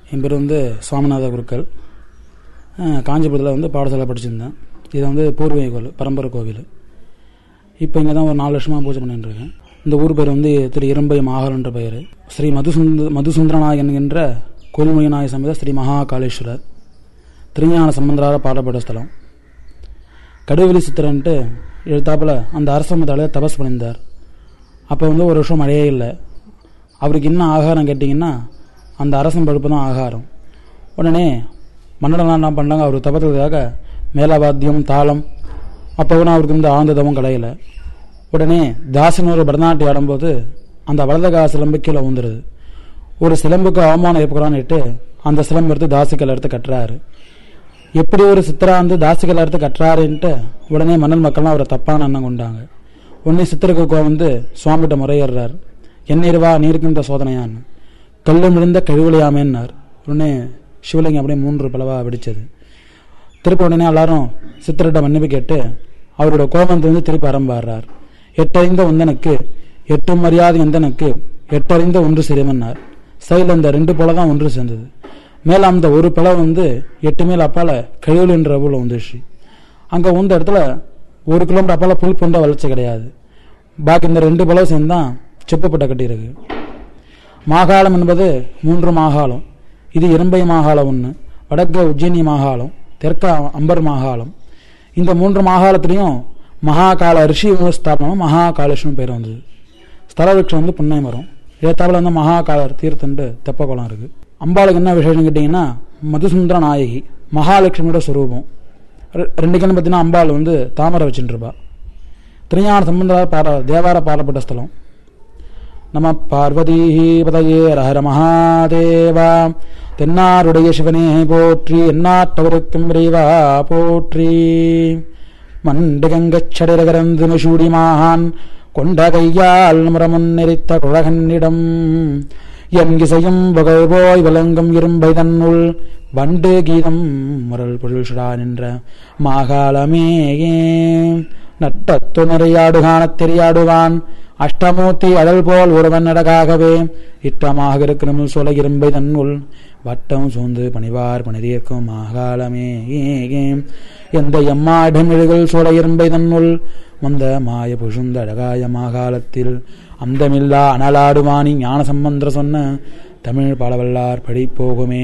என் பேர் வந்து சுவாமிநாத குருக்கள் அஹ், காஞ்சிபுரத்தில் வந்து பாடசாலை படிச்சிருந்தேன் இது வந்து பூர்வீக கோவில் பரம்பரை கோவில் இப்போ இங்கே தான் ஒரு நாலு வருஷமாக பூஜை பண்ணிட்டு இருக்கேன் இந்த ஊர் பேர் வந்து திரு இரும்பை மாகல் என்ற பெயர் ஸ்ரீ மதுசுந்த மதுசுந்தரநாயகன் என்கின்ற கோல்மொழிநாய சமேத ஸ்ரீ மகாகாளேஸ்வரர் திருஞான சம்பந்தராக பாடப்பட்ட ஸ்தலம் கடுவெளி சித்திரன்ட்டு எழுத்தாப்புல அந்த அரசமத்தால தபஸ் பண்ணியிருந்தார் அப்போ வந்து ஒரு வருஷம் மழையே இல்லை அவருக்கு என்ன ஆகாரம் கேட்டிங்கன்னா அந்த அரசன் பழுப்பு தான் ஆகாரம் உடனே மன்னடெல்லாம் என்ன பண்ணாங்க அவர் தபத்துக்காக மேலவாத்தியம் தாளம் அப்போ கூட அவருக்கு வந்து ஆழ்ந்த தவம் கிடையல உடனே தாசன் ஒரு பரதநாட்டியம் ஆடும்போது அந்த வலதகா சிலம்பு கீழே ஊந்துருது ஒரு சிலம்புக்கு அவமானம் ஏற்படுறான்னுட்டு அந்த சிலம்பு எடுத்து தாசிக்கல் எடுத்து கட்டுறாரு எப்படி ஒரு சித்தரா வந்து தாசிகள் எடுத்து கட்டுறாருன்ட்டு உடனே மன்னன் மக்கள்லாம் அவரை தப்பான எண்ணம் கொண்டாங்க உடனே சித்தருக்கு கோவம் வந்து சுவாமிகிட்ட முறையிடுறார் என்னிருவா நீருக்கு இந்த சோதனையான்னு கல்லு மிழுந்த கழுவலையாமேன்னார் உடனே சிவலிங்கம் அப்படியே மூன்று பிளவா வெடிச்சது திருப்பி உடனே எல்லாரும் சித்தர்கிட்ட மன்னிப்பு கேட்டு அவரோட கோபத்தை வந்து திருப்பி ஆரம்பாடுறார் எட்டறிந்த உந்தனுக்கு எட்டு மரியாதை எந்தனுக்கு எட்டறிந்த ஒன்று சிறுமன்னார் சைடில் இந்த ரெண்டு போல தான் ஒன்று சேர்ந்தது மேல அந்த ஒரு பிளவு வந்து எட்டு மேல் அப்பால கழிவுன்ற ஊரில் வந்துச்சு அங்கே உந்த இடத்துல ஒரு கிலோமீட்டர் அப்பால புல் பொண்ட வளர்ச்சி கிடையாது பாக்கி இந்த ரெண்டு பிளவு சேர்ந்து தான் செப்புப்பட்ட கட்டியிருக்கு மாகாளம் என்பது மூன்று மாகாளம் இது இரும்பை மாகாளம் ஒன்று வடக்கு உஜ்ஜயினி மாகாளம் தெற்க அம்பர் மாகாளம் இந்த மூன்று மாகாளத்திலையும் மகாகால ரிஷி ஸ்தாபனம் மகாகாலேஷ்வரம் பேர் வந்தது ஸ்தல விருட்சம் வந்து புன்னை மரம் ஏத்தாப்புல வந்து மகாகாலர் தீர்த்தண்டு தெப்ப குளம் இருக்கு அம்பாளுக்கு என்ன விசேஷம் கேட்டிங்கன்னா மதுசுந்தர நாயகி மகாலட்சுமியோட ஸ்வரூபம் ரெ- ரெண்டு கண்ணு பார்த்தீங்கன்னா அம்பாள் வந்து தாமரை வச்சுட்டு இருப்பா திருஞான சம்பந்தராக பாட தேவார பாடப்பட்ட ஸ்தலம் நம பார்வதி பதையே ரஹர மகாதேவா தென்னாருடைய சிவனே போற்றி எந்நாட்டவருக்கும் விரைவா போற்றி மண்டுகங்கச்சடரகரந்து மிஷூடிமான் கொண்ட கையால் முறமுன்னெரித்த குழகன்னிடம் என் இசையும் வகை போய் விளங்கும் இரும்பை தன்னுள் வண்டு கீதம் முரல் பொருள்சுடா நின்ற மாகாளமேயே நட்டத்து நிறையாடு காணத் தெரியாடுவான் அஷ்டமூர்த்தி அடல் போல் ஒருவன் நடகாகவே இட்டமாக இருக்கிற சொல இரும்பை தன்னுள் வட்டம் சூழ்ந்து பணிவார் பணிதீர்க்கும் மாகாளமே எந்த எம்மாடும் இழுகள் சோழ இரும்பை தன்னுள் வந்த மாய புஷுந்த அழகாய மாகாலத்தில் அந்தமில்லா அனலாடுமானி ஞான சம்பந்தர் சொன்ன தமிழ் பாடவல்லார் படிப்போகுமே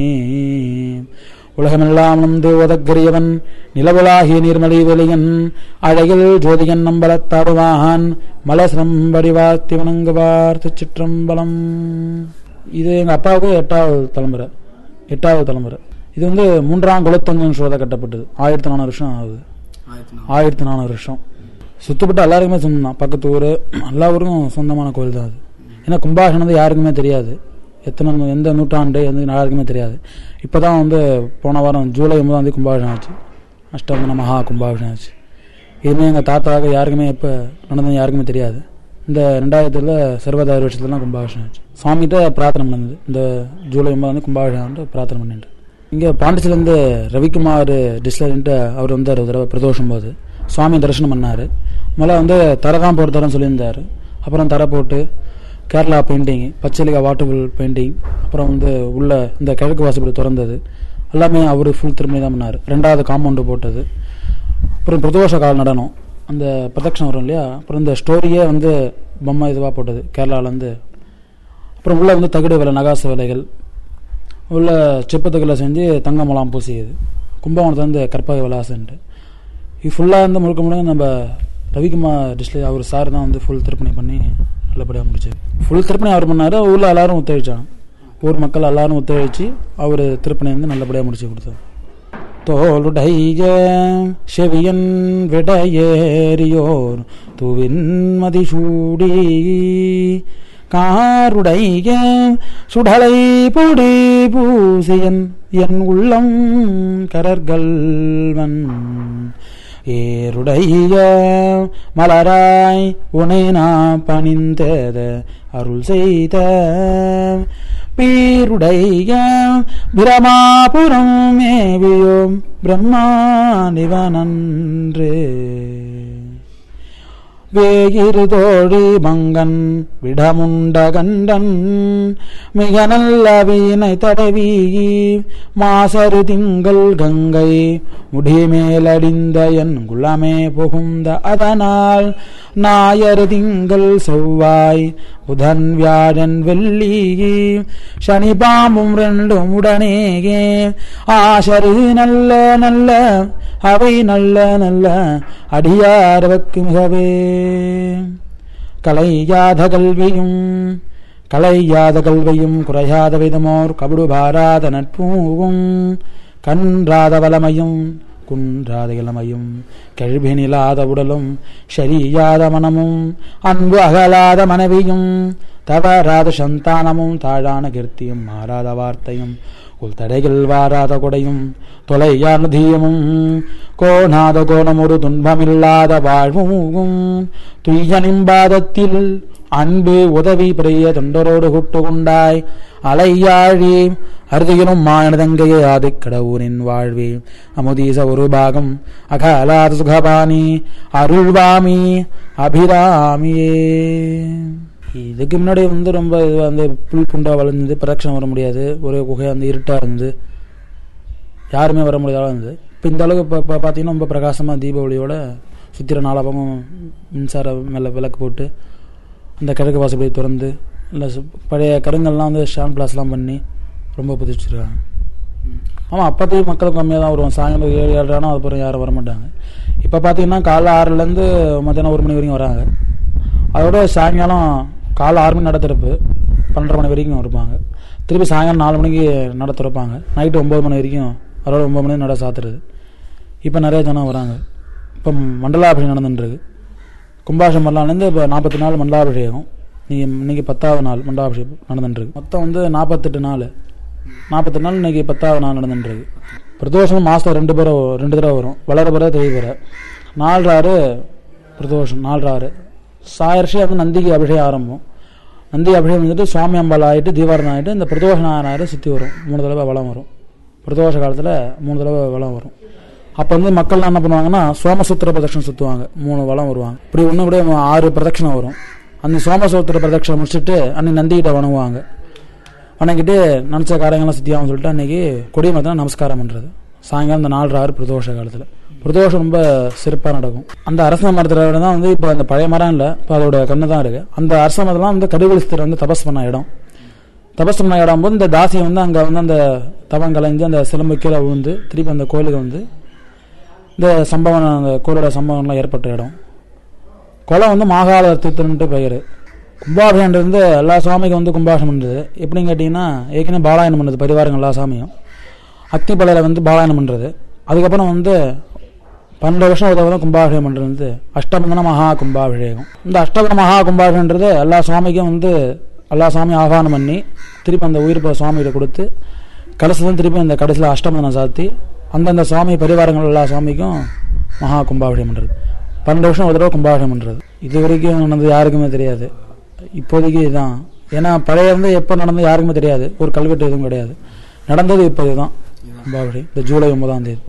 உலகமெல்லாம் நந்து உதக்கரியவன் நிலவுலாகிய நீர்மலி வெளியன் அழகில் ஜோதியன் நம்பலத்தாடுவான் மலசிரம் வடிவார்த்தி வணங்குவார் திருச்சிற்றம்பலம் இது எங்க அப்பாவுக்கு எட்டாவது தலைமுறை எட்டாவது தலைமுறை இது வந்து மூன்றாம் குலத்தஞ்சன் சோத கட்டப்பட்டது ஆயிரத்தி நானூறு வருஷம் ஆகுது ஆயிரத்தி நானூறு வருஷம் சுத்தப்பட்ட எல்லாருக்குமே சொந்தம் தான் பக்கத்து ஊர் எல்லா ஊருக்கும் சொந்தமான கோயில் தான் அது ஏன்னா கும்பாஷனம் வந்து யாருக்குமே தெரியாது எத்தனை நூ- எந்த நூற்றாண்டு எந்த யாருக்குமே தெரியாது இப்போ தான் வந்து போன வாரம் ஜூலை ஒன்பதாம் தேதி கும்பாபிஷேகம் ஆச்சு அஷ்டமன மகா கும்பாபிஷேகம் ஆச்சு இதுவுமே எங்கள் தாத்தாவுக்கு யாருக்குமே எப்போ நடந்தது யாருக்குமே தெரியாது இந்த ரெண்டாயிரத்தில் சர்வதாரி வருஷத்துலாம் கும்பாபிஷேகம் ஆச்சு சுவாமிகிட்ட பிரார்த்தனை பண்ணது இந்த ஜூலை ஒன்பதாம் தேதி கும்பாபிஷேகம் பிரார்த்தனை பண்ணிட்டு இங்கே பாண்டிச்சிலேருந்து ரவிக்குமார் டிஸ்லர்ன்ட்டு அவர் வந்தார் ஒரு தடவை பிரதோஷம் போது சுவாமி தரிசனம் பண்ணார் முதல்ல வந்து தரை தான் போட்டு தரேன்னு சொல்லியிருந்தார் அப்புறம் தரை போட்டு கேரளா பெயிண்டிங் பச்சைலிகா வாட்டர்ஃபுல் பெயிண்டிங் அப்புறம் வந்து உள்ள இந்த கிழக்கு வாசப்படி திறந்தது எல்லாமே அவர் ஃபுல் திரும்பி தான் பண்ணார் ரெண்டாவது காம்பவுண்டு போட்டது அப்புறம் பிரதோஷ கால நடனம் அந்த பிரதட்சணம் வரும் இல்லையா அப்புறம் இந்த ஸ்டோரியே வந்து பொம்மை இதுவாக போட்டது கேரளாவிலேருந்து அப்புறம் உள்ள வந்து தகடு வேலை நகாச வேலைகள் உள்ள செப்பத்துக்களை செஞ்சு தங்க முலாம் பூசியது கும்பகோணத்துல இருந்து கற்பக விலாசன்ட்டு இது ஃபுல்லாக வந்து முழுக்க முழுக்க நம்ம ரவிக்குமார் டிஸ்லே அவர் சார் தான் வந்து ஃபுல் திருப்பணி பண்ணி நல்லபடியாக முடிச்சது ஃபுல் திருப்பணி அவர் பண்ணார் ஊரில் எல்லாரும் ஒத்துழைச்சாங்க ஊர் மக்கள் எல்லாரும் ஒத்துழைச்சு அவர் திருப்பணி வந்து நல்லபடியாக முடிச்சு கொடுத்தார் தோளுடைய செவியன் விடையேறியோர் துவின் மதிசூடி காருடைய சுடலை பொடி பூசியன் என் உள்ளம் கரர்கள்வன் ஏருடைய மலராய் உனை நான் பணிந்தத அருள் செய்த பீருடைய பிரமாபுரம் மேவியோம் பிரம்மா நிவனன்று வேயிரு தோழி மங்கன் விடமுண்ட கண்டன் மிக நல்ல வீணை தடவி மாசரு திங்கள் கங்கை முடிமேலடிந்த என் குலமே புகுந்த அதனால் ஞாயறு திங்கள் செவ்வாய் புதன் வியாழன் வெள்ளி சனி பாம்பும் ரெண்டும் உடனேயே ஆசரு நல்ல நல்ல அவை நல்ல நல்ல அடியாரவர்க்கு மிகவே கலையாத கல்வியும் கலையாத கல்வியும் குறையாத விதமோர் கபடு பாராத நட்பூவும் கன்றாத வளமையும் குன்றாத இளமையும் கெழ்வி நிலாத உடலும் ஷரியாத மனமும் அன்பு அகலாத மனைவியும் தவறாத சந்தானமும் தாழான கீர்த்தியும் மாறாத வார்த்தையும் உள் தடைகள் வாராத கொடையும் தொலையான தீயமும் கோணாத கோணம் ஒரு துன்பமில்லாத வாழ்வும் துய்ய நிம்பாதத்தில் அன்பு உதவி பிரிய தொண்டரோடு கூட்டு கொண்டாய் அலையாழி அருதியிலும் மானதங்கையே ஆதிக்கடவுரின் வாழ்வே அமுதீச ஒரு பாகம் அகலாத சுகபாணி அருள்வாமி அபிராமியே இதுக்கு முன்னாடி வந்து ரொம்ப இது வந்து புல் புண்டா வளர்ந்தது பிரதட்சணம் வர முடியாது ஒரே குகை வந்து இருட்டாக இருந்தது யாருமே வர முடியாத இருந்தது இப்போ இந்த அளவுக்கு இப்போ இப்போ பார்த்தீங்கன்னா ரொம்ப பிரகாசமாக தீபாவளியோட சுத்திர நாலாபமும் மின்சார மேலே விளக்கு போட்டு அந்த கிழக்கு வாசப்படி திறந்து இல்லை சு- பழைய கருங்கல்லாம் வந்து ஷான் பிளாஸ்லாம் பண்ணி ரொம்ப புதுச்சிருக்காங்க ஆமாம் அப்போதைக்கு மக்கள் கம்மியாக தான் வருவாங்க சாயங்காலம் ஏழு ஏழு ஆனால் அதுக்கப்புறம் யாரும் வர மாட்டாங்க இப்போ பார்த்தீங்கன்னா காலைல ஆறுலேருந்து மத்தியானம் ஒரு மணி வரைக்கும் வராங்க அதோட சாயங்காலம் காலைல ஆறு மணி நட திறப்பு பன்னெண்டரை மணி வரைக்கும் இருப்பாங்க திருப்பி சாயங்காலம் நாலு மணிக்கு நட திறப்பாங்க நைட்டு ஒம்பது மணி வரைக்கும் அதோட ஒம்பது மணி நட சாத்துறது இப்போ நிறைய ஜனம் வராங்க இப்போ மண்டலாபிஷேகம் நடந்துட்டுருக்கு கும்பாஷம் பண்ணலாம்லேருந்து இப்போ நாற்பத்தி நாலு மண்டலாபிஷேகம் நீங்கள் இன்னைக்கு பத்தாவது நாள் மண்டலாபிஷேகம் நடந்துட்டுருக்கு மொத்தம் வந்து நாற்பத்தெட்டு நாள் நாற்பத்தெட்டு நாள் இன்னைக்கு பத்தாவது நாள் நடந்துட்டுருக்கு பிரதோஷம் மாதம் ரெண்டு பேரை ரெண்டு தடவை வரும் வளர பிற தெரிய பிற நாலு பிரதோஷம் நாலு சாயர்ஷி வந்து நந்திக்கு அபிஷேகம் ஆரம்பம் நந்தி அபிஷேகம் வந்துட்டு சுவாமி அம்பாள் ஆகிட்டு தீபாரணம் ஆகிட்டு இந்த பிரதோஷ நாயனார் சுற்றி வரும் மூணு தடவை வளம் வரும் பிரதோஷ காலத்தில் மூணு தடவை வளம் வரும் அப்போ வந்து மக்கள்லாம் என்ன பண்ணுவாங்கன்னா சோமசூத்திர பிரதட்சணம் சுற்றுவாங்க மூணு வளம் வருவாங்க இப்படி ஒன்று கூட ஆறு பிரதட்சணம் வரும் அந்த சோமசூத்திர பிரதட்சணம் முடிச்சுட்டு அன்னைக்கு நந்திகிட்ட வணங்குவாங்க வணங்கிட்டு நினச்ச காரியங்கள்லாம் சித்தியாகும் சொல்லிட்டு அன்னைக்கு கொடிமரத்தில் நமஸ்காரம் பண்ணுறது சாயங்காலம் இந்த நாலு ஆறு பிரதோஷ காலத்தில் பிரதோஷம் ரொம்ப சிறப்பாக நடக்கும் அந்த அரச மரத்தில் தான் வந்து இப்போ அந்த பழைய மரம் இல்லை இப்போ அதோட கண்ணு தான் இருக்குது அந்த அரச மரத்துலாம் வந்து கடுவலிஸ்தர் வந்து தபஸ் பண்ண இடம் தபஸ் பண்ண இடம் போது இந்த தாசியை வந்து அங்கே வந்து அந்த தவம் கலைஞ்சு அந்த சிலம்பு கீழே விழுந்து திருப்பி அந்த கோயிலுக்கு வந்து இந்த சம்பவம் அந்த கோயிலோட சம்பவம்லாம் ஏற்பட்ட இடம் குளம் வந்து மாகாள தீர்த்தன்ட்டு பெயர் கும்பாபிஷேகம் இருந்து எல்லா சுவாமிக்கும் வந்து கும்பாபிஷேகம் பண்ணுறது எப்படின்னு கேட்டிங்கன்னா ஏற்கனவே பாலாயனம் பண்ணுறது பரிவாரங்கள் எல்லா சாமியும் அக்னிப்பலையில் வந்து பாலாயனம் பண்ணுறது அதுக்கப்புறம் வந்து பன்னெண்டு வருஷம் ஒரு தடவை கும்பாபிஷேகம் பண்ணுறது வந்து அஷ்டபந்தன மகா கும்பாபிஷேகம் இந்த அஷ்டபந்தன மகா கும்பாபிஷேகன்றது எல்லா சுவாமிக்கும் வந்து எல்லா சாமியும் ஆஹ்வானம் பண்ணி திருப்பி அந்த உயிர் போகிற சுவாமிகிட்ட கொடுத்து கடைசியில் திருப்பி அந்த கடைசியில் அஷ்டபந்தனம் சாத்தி அந்தந்த சுவாமி பரிவாரங்கள் எல்லா சுவாமிக்கும் மகா கும்பாபிஷேகம் பண்ணுறது பன்னெண்டு வருஷம் ஒரு தடவை கும்பாபிஷேகம் பண்ணுறது இது வரைக்கும் நடந்தது யாருக்குமே தெரியாது இப்போதைக்கு இதுதான் ஏன்னா பழைய வந்து எப்போ நடந்தது யாருக்குமே தெரியாது ஒரு கல்வெட்டு எதுவும் கிடையாது நடந்தது இப்போ இதுதான் கும்பாபிஷேகம் இந்த ஜூலை ஒன்பதாம் தேதி